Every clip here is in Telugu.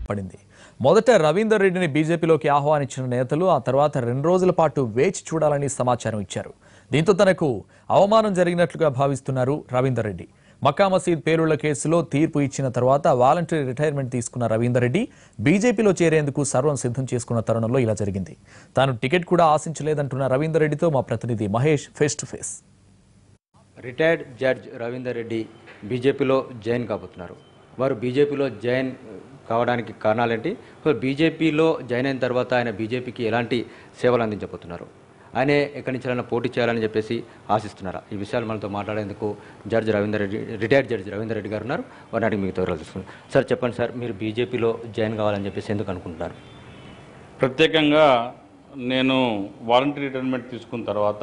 పడింది మొదట రవీందర్ రెడ్డిని బీజేపీలోకి ఆహ్వానించిన నేతలు ఆ తర్వాత రెండు రోజుల పాటు వేచి చూడాలని సమాచారం ఇచ్చారు దీంతో తనకు అవమానం జరిగినట్లుగా భావిస్తున్నారు రవీందర్ రెడ్డి మక్కా మసీద్ పేలుళ్ల కేసులో తీర్పు ఇచ్చిన తర్వాత వాలంటరీ రిటైర్మెంట్ తీసుకున్న రవీందర్ రెడ్డి బీజేపీలో చేరేందుకు సర్వం సిద్ధం చేసుకున్న తరుణంలో ఇలా జరిగింది తాను టికెట్ కూడా ఆశించలేదంటున్న రవీందర్ రెడ్డితో మా ప్రతినిధి Mahesh face to face retired judge Ravinder Reddy బీజేపీలో జాయిన్ కాబోతున్నారు వారు బీజేపీలో జాయిన్ కావడానికి కారణాలేంటి సో బీజేపీలో జాయిన్ అయిన తర్వాత ఆయన బీజేపీకి ఎలాంటి సేవలు అందించబోతున్నారు ఆయనే ఎక్కడి నుంచి అయినా పోటీ చేయాలని చెప్పేసి ఆశిస్తున్నారా ఈ విషయాలు మనతో మాట్లాడేందుకు judge Ravinder Reddy retired judge Ravinder Reddy గారు ఉన్నారు వారిని అడిగి మీకు వివరాలు తెలుసుకుందాం సార్ చెప్పండి సార్ మీరు బీజేపీలో జాయిన్ కావాలని చెప్పేసి ఎందుకు అనుకుంటున్నారు ప్రత్యేకంగా నేను వాలంటరీ రిటైర్మెంట్ తీసుకున్న తర్వాత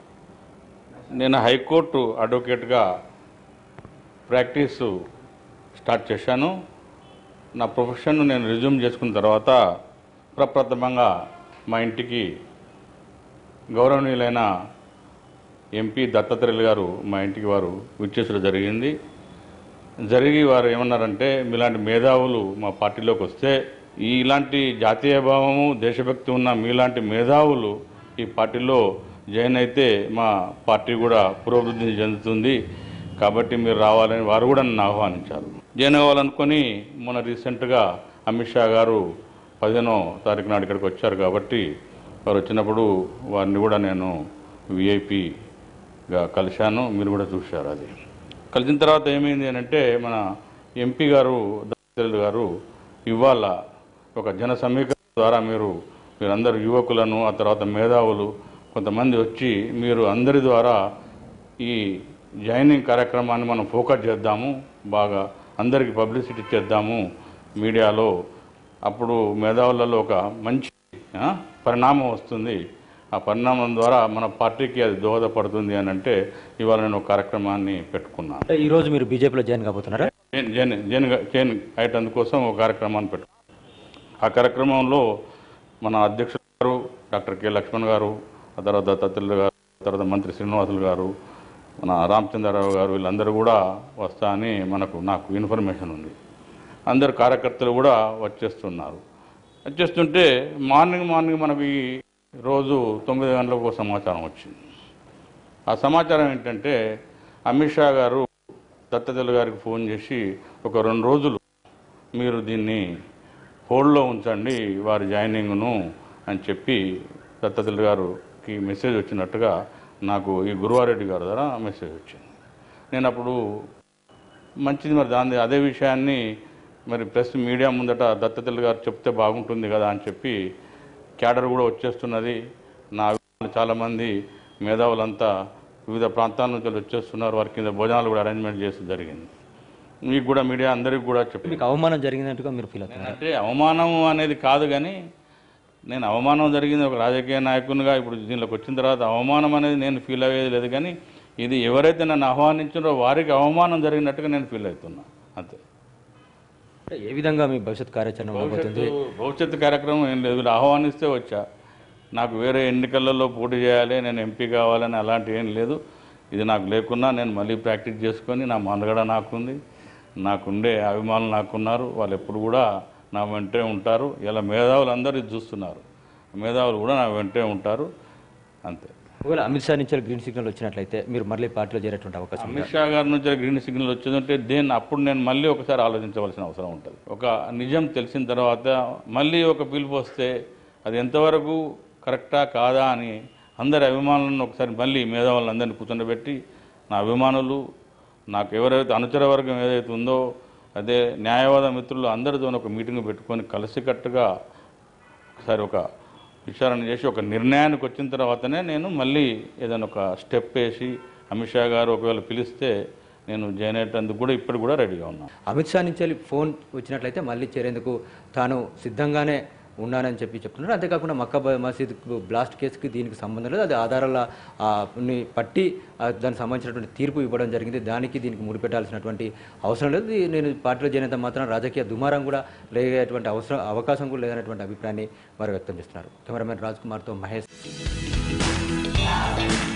నేను హైకోర్టు అడ్వకేట్గా ప్రాక్టీస్ స్టార్ట్ చేశాను నా ప్రొఫెషన్ నేను రిజ్యూమ్ చేసుకున్న తర్వాత ప్రప్రథమంగా మా ఇంటికి గౌరవనీయులైన ఎంపీ దత్తాత్రేయులు గారు మా ఇంటికి వారు విచ్చేసడం జరిగింది జరిగి వారు ఏమన్నారంటే మీలాంటి మేధావులు మా పార్టీలోకి వస్తే ఈ ఇలాంటి జాతీయ భావము దేశభక్తి ఉన్న మీలాంటి మేధావులు ఈ పార్టీలో జాయిన్ అయితే మా పార్టీ కూడా పురోభివృద్ధి చెందుతుంది కాబట్టి మీరు రావాలని వారు కూడా నన్ను ఆహ్వానించారు జాయిన్ అవ్వాలనుకొని మొన్న రీసెంట్గా అమిత్ షా గారు పదిహేనో తారీఖు నాడు ఇక్కడికి వచ్చారు కాబట్టి వారు వచ్చినప్పుడు వారిని కూడా నేను విఐపిగా కలిశాను మీరు కూడా చూశారు అది కలిసిన తర్వాత ఏమైంది అని అంటే మన ఎంపీ గారు దత్తరెడ్డి గారు ఇవాళ ఒక జన సమీకరణ ద్వారా మీరు మీరందరూ యువకులను ఆ తర్వాత మేధావులు కొంతమంది వచ్చి మీరు అందరి ద్వారా ఈ జాయినింగ్ కార్యక్రమాన్ని మనం ఫోకస్ చేద్దాము బాగా అందరికీ పబ్లిసిటీ చేద్దాము మీడియాలో అప్పుడు మేధావులలో ఒక మంచి ఆ, పరిణామం వస్తుంది ఆ పరిణామం ద్వారా మన పార్టీకి అది దోహదపడుతుంది అని అంటే ఇవాళ నేను ఒక కార్యక్రమాన్ని పెట్టుకున్నాను అంటే ఈరోజు మీరు బీజేపీలో జాయిన్ కాబోతున్నారా జైన్ జైన్ జైన్ జైన్ అయ్యేటందుకోసం ఒక కార్యక్రమాన్ని పెట్టు ఆ కార్యక్రమంలో మన అధ్యక్షుడు గారు డాక్టర్ కె లక్ష్మణ్ గారు ఆ తర్వాత దత్తాత్రేయులు గారు ఆ తర్వాత మంత్రి శ్రీనివాసులు గారు మన రామచంద్రరావు గారు వీళ్ళందరూ కూడా వస్తా అని మనకు నాకు ఇన్ఫర్మేషన్ ఉంది అందరు కార్యకర్తలు కూడా వచ్చేస్తున్నారు వచ్చేస్తుంటే మార్నింగ్ మార్నింగ్ మనకి ఈ రోజు తొమ్మిది గంటలకు ఒక సమాచారం వచ్చింది ఆ సమాచారం ఏంటంటే అమిత్ షా గారు దత్తతెలు గారికి ఫోన్ చేసి ఒక రెండు రోజులు మీరు దీన్ని హోల్డ్లో ఉంచండి వారి జాయినింగ్ను అని చెప్పి దత్తతెలు గారికి మెసేజ్ వచ్చినట్టుగా నాకు ఈ గురువారెడ్డి గారి ద్వారా మెసేజ్ వచ్చింది నేను అప్పుడు మంచిది మరి దాని అదే విషయాన్ని మరి ప్రెస్ మీడియా ముందట దత్తతెలు గారు చెప్తే బాగుంటుంది కదా అని చెప్పి క్యాడర్ కూడా వచ్చేస్తున్నది నా అభిమానులు చాలామంది మేధావులంతా వివిధ ప్రాంతాల నుంచి వాళ్ళు వచ్చేస్తున్నారు వారి కింద భోజనాలు కూడా అరేంజ్మెంట్ చేసి జరిగింది మీకు కూడా మీడియా అందరికీ కూడా చెప్పి మీకు అవమానం జరిగినట్టుగా మీరు ఫీల్ అవుతున్నారు అంటే అవమానం అనేది కాదు కానీ నేను అవమానం జరిగింది ఒక రాజకీయ నాయకునిగా ఇప్పుడు దీనిలోకి వచ్చిన తర్వాత అవమానం అనేది నేను ఫీల్ అయ్యేది లేదు కానీ ఇది ఎవరైతే నన్ను ఆహ్వానించారో వారికి అవమానం జరిగినట్టుగా నేను ఫీల్ అవుతున్నా అంతే అంటే ఏ విధంగా మీ భవిష్యత్ కార్యాచరణ ఉండబోతుంది భవిష్యత్తు భవిష్యత్తు కార్యక్రమం ఏం లేదు వీళ్ళు ఆహ్వానిస్తే వచ్చా నాకు వేరే ఎన్నికలలో పోటీ చేయాలి నేను ఎంపీ కావాలని అలాంటి ఏం లేదు ఇది నాకు లేకున్నా నేను మళ్ళీ ప్రాక్టీస్ చేసుకొని నా మనగడ నాకుంది నాకుండే అభిమానులు నాకున్నారు వాళ్ళు ఎప్పుడు కూడా నా వెంటే ఉంటారు ఇలా మేధావులు అందరూ ఇది చూస్తున్నారు మేధావులు కూడా నా వెంటే ఉంటారు అంతే ఒకవేళ అమిత్ షా నుంచి గ్రీన్ సిగ్నల్ వచ్చినట్లయితే మీరు మళ్ళీ పార్టీలో చేరేటువంటి అవకాశం ఉంది అమిత్ షా గారి నుంచి గ్రీన్ సిగ్నల్ వచ్చిందంటే దేన్ని అప్పుడు నేను మళ్ళీ ఒకసారి ఆలోచించవలసిన అవసరం ఉంటుంది ఒక నిజం తెలిసిన తర్వాత మళ్ళీ ఒక పిలుపు వస్తే అది ఎంతవరకు కరెక్టా కాదా అని అందరి అభిమానులను ఒకసారి మళ్ళీ మేధావులను అందరినీ కూర్చొని నా అభిమానులు నాకు ఎవరైతే అనుచర వర్గం ఏదైతే ఉందో అదే న్యాయవాద మిత్రులు అందరితో ఒక మీటింగ్ పెట్టుకొని కలిసికట్టుగా ఒకసారి ఒక విచారణ చేసి ఒక నిర్ణయానికి వచ్చిన తర్వాతనే నేను మళ్ళీ ఏదైనా ఒక స్టెప్ వేసి అమిత్ షా గారు ఒకవేళ పిలిస్తే నేను జాయిన్ అయ్యేటందుకు కూడా ఇప్పుడు కూడా రెడీగా ఉన్నాను అమిత్ షా నుంచి వెళ్ళి ఫోన్ వచ్చినట్లయితే మళ్ళీ చేరేందుకు తాను సిద్ధంగానే ఉన్నానని చెప్పి చెప్తున్నారు అంతేకాకుండా మక్కా బ- మసీద్ బ్లాస్ట్ కేసుకి దీనికి సంబంధం లేదు అది ఆధారాల ఆ, ని పట్టి ఆ, దానికి సంబంధించినటువంటి తీర్పు ఇవ్వడం జరిగింది దానికి దీనికి ముడిపెట్టాల్సినటువంటి అవసరం లేదు ఇది నేను పార్టీలో చేరినంత మాత్రం రాజకీయ దుమారం కూడా లేనటువంటి అవసరం అవకాశం కూడా లేదనేటువంటి అభిప్రాయాన్ని వారు వ్యక్తం చేస్తున్నారు కెమెరామెన్ రాజ్ కుమార్తో మహేష్